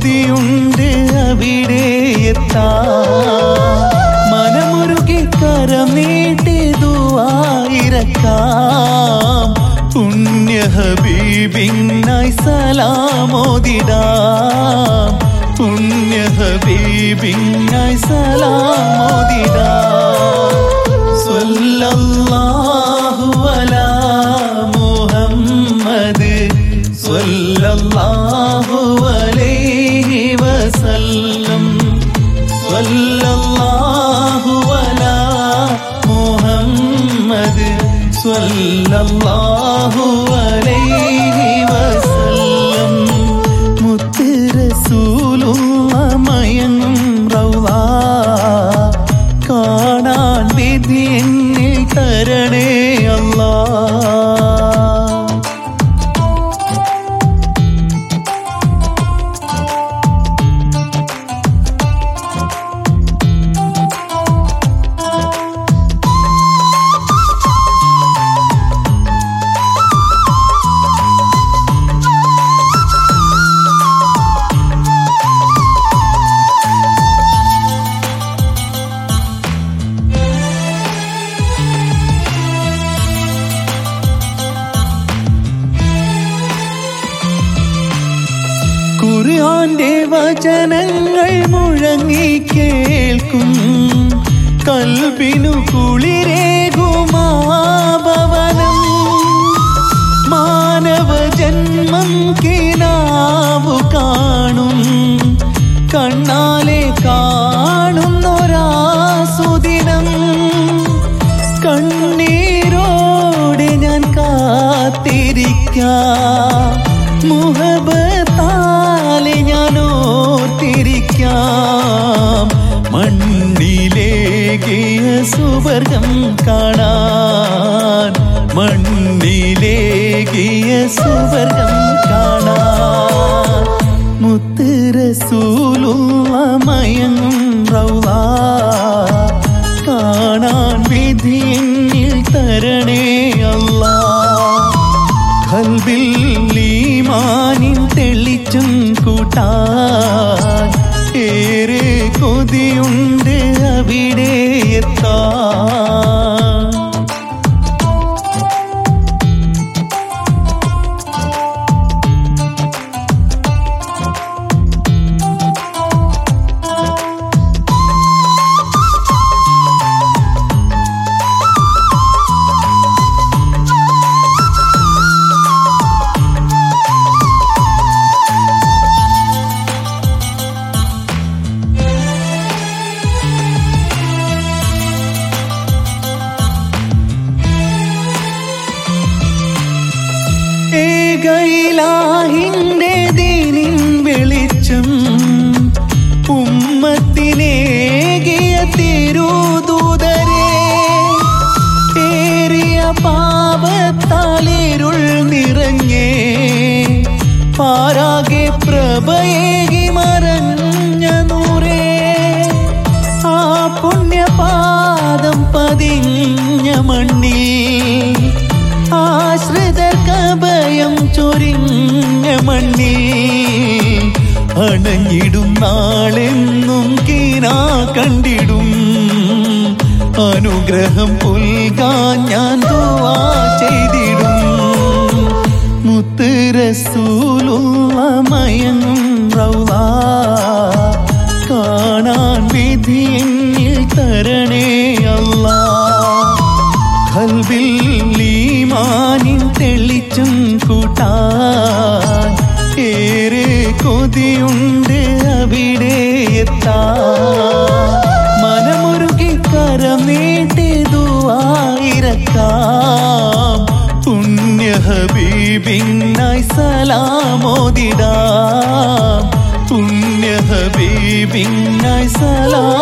കൊതിയുണ്ട് അവിടെ എത്താൻ മനമുരുകി കരം നീട്ടി ദുവായിരക്കാം പുണ്യ ഹബീബിനായി സലാമോദിടാം പുണ്യ ഹബീബിനായി സലാമോദിടാം സ്വല്ലല്ലാഹു അലാ മുഹമ്മദ് സ്വല്ലല്ലാഹു അലൈഹി വസല്ലം സ്വല്ലല്ലാഹു അലാ മുഹമ്മദ് സ്വല്ലല്ലാഹു അലൈഹി വസല്ലം മുത്ത് റസൂലുള്ള മയങ്ങും റൗള കാണാൻ വിധി എന്നിൽ തരണേ അല്ലാ ഖുർആന്റെ വചനങ്ങൾ മുഴങ്ങി കേൾക്കും കൽബിനു കുളിരേകുമാഭവനം മാനവ ജന്മം കിനാവു കാണും കണ്ണാലെ കാണുന്നൊരാസുദിനം കണ്ണീരോടെ ഞാൻ കാത്തിരിക്കാം മുഹബത്താലെ ഞാൻ ഓർത്തിരിക്കാം മണ്ണിലേകിയ സുവർഗം കാണാൻ മണ്ണിലേകിയ സുവർഗം കാണാൻ മുത്ത് റസൂലുള്ള മയങ്ങും റൗള കാണാൻ വിധി എന്നിൽ തരണേ അല്ലാ കൽബിൽ ഈമാനിൻ തെളിച്ചും കൂട്ടാൻ ഏറെ കൊതിയുണ്ട് അവിടെ എത്താൻ ഏകയിലാഹിന്റെ ദീനിൻ വെളിച്ചം ഉമ്മത്തിനേകിയ തിരുദൂതരെ ഏറിയ പാപത്താലിരുൾ നിറഞ്ഞേ പാരാകെ പ്രഭയേകി മറഞ്ഞ നൂറേ ആ പുണ്യപാദം പതിഞ്ഞ മണ്ണിൽ ആശ്രിതർക്കഭയം ചൊരിഞ്ഞ മണ്ണിൽ അണഞ്ഞിടും നാളെന്നും കീനാ കണ്ടിടും അനുഗ്രഹം പുൽകാൻ ഞാൻ ദുആ ചെയ്തിടും മുത്ത് റസൂലുള്ള മയങ്ങും റൗള കാണാൻ വിധി എന്നിൽ തരണേ അല്ലാ കൽബിൽ ഈമാനിൻ തെളിച്ചും കൂട്ടാൻ ഏറെ കൊതിയുണ്ട് അവിടെ എത്താൻ മനമുരുകി കരം നീട്ടി ദുആയിരക്കാം പുണ്യ ഹബീബിനായി സലാമോദിടാം പുണ്യ ഹബീബിനായി സലാം